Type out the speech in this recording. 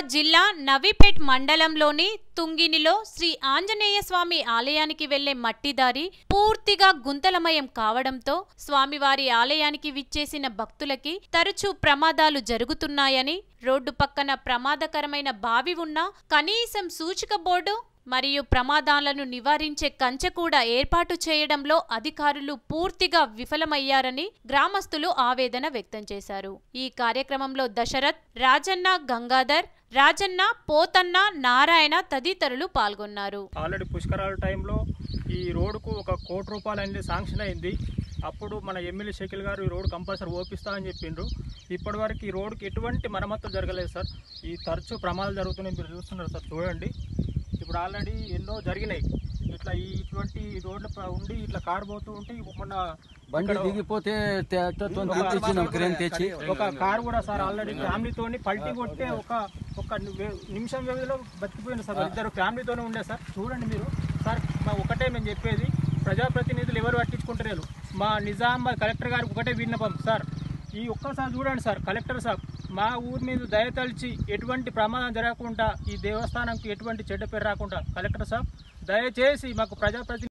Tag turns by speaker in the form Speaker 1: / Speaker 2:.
Speaker 1: నిజామాబాద్ జిల్లా నవీపేట్ మండలంలోని తుంగినిలో శ్రీ ఆంజనేయ స్వామి ఆలయానికి వెళ్లే మట్టిదారి పూర్తిగా గుంతలమయం కావడంతో స్వామివారి ఆలయానికి విచ్చేసిన భక్తులకి తరచూ ప్రమాదాలు జరుగుతున్నాయని రోడ్డు పక్కన ప్రమాదకరమైన బావి ఉన్నా కనీసం సూచిక బోర్డు మరియు ప్రమాదాలను నివారించే కంచె కూడా ఏర్పాటు చేయడంలో అధికారులు పూర్తిగా విఫలమయ్యారని గ్రామస్తులు ఆవేదన వ్యక్తం చేశారు ఈ కార్యక్రమంలో దశరథ్ రాజన్న గంగాధర్ రాజన్న పోతన్న నారాయణ తదితరులు పాల్గొన్నారు
Speaker 2: ఆల్రెడీ పుష్కరాల టైంలో ఈ రోడ్డుకు ఒక కోటి రూపాయలు అనేది శాంక్షన్ అయింది అప్పుడు మన ఎమ్మెల్యే షకీల్ గారు ఈ రోడ్డు కంపల్సరీ ఓపిస్తా అని చెప్పిండ్రు ఇప్పటివరకు ఈ రోడ్డుకి ఎటువంటి మరమ్మతులు జరగలేదు సార్ ఈ తరచూ ప్రమాదాలు జరుగుతున్నాయి మీరు చూస్తున్నారు సార్ చూడండి ఇప్పుడు ఆల్రెడీ ఎన్నో జరిగినాయి ఇట్లా ఈ ఇటువంటి రోడ్లు ప- ఉండి ఇట్లా కారు పోతూ ఉంటే మొన్న
Speaker 3: బండి
Speaker 2: ఇక్కడ
Speaker 3: దిగిపోతే తే- తో- తో- తెప్పించినాం క్రేన్ తెచ్చి
Speaker 2: ఒక కారు కూడా సార్ ఆల్రెడీ ఫ్యామిలీతోని పల్టీ కొట్టే ఒక ఒక ని- నిమిషం వ్యవధిలో బతికిపోయింది సార్ ఇద్దరు ఫ్యామిలీతోనే ఉండే సార్ చూడండి మీరు సార్ మా ఒకటే మేము చెప్పేది ప్రజాప్రతినిధులు ఎవరు పట్టించుకుంటలేరు మా నిజామాబాద్ కలెక్టర్ గారికి ఒకటే విన్నపం సార్ ఈ ఒక్కసారి చూడండి సార్ కలెక్టర్ సార్ మా ఊరి మీద దయతలిచి ఎటువంటి ప్రమాదం జరగకుండా ఈ దేవస్థానంకి ఎటువంటి చెడ్డ పేరు రాకుండా కలెక్టర్ సార్ దయచేసి మాకు ప్రజాప్రతినిధి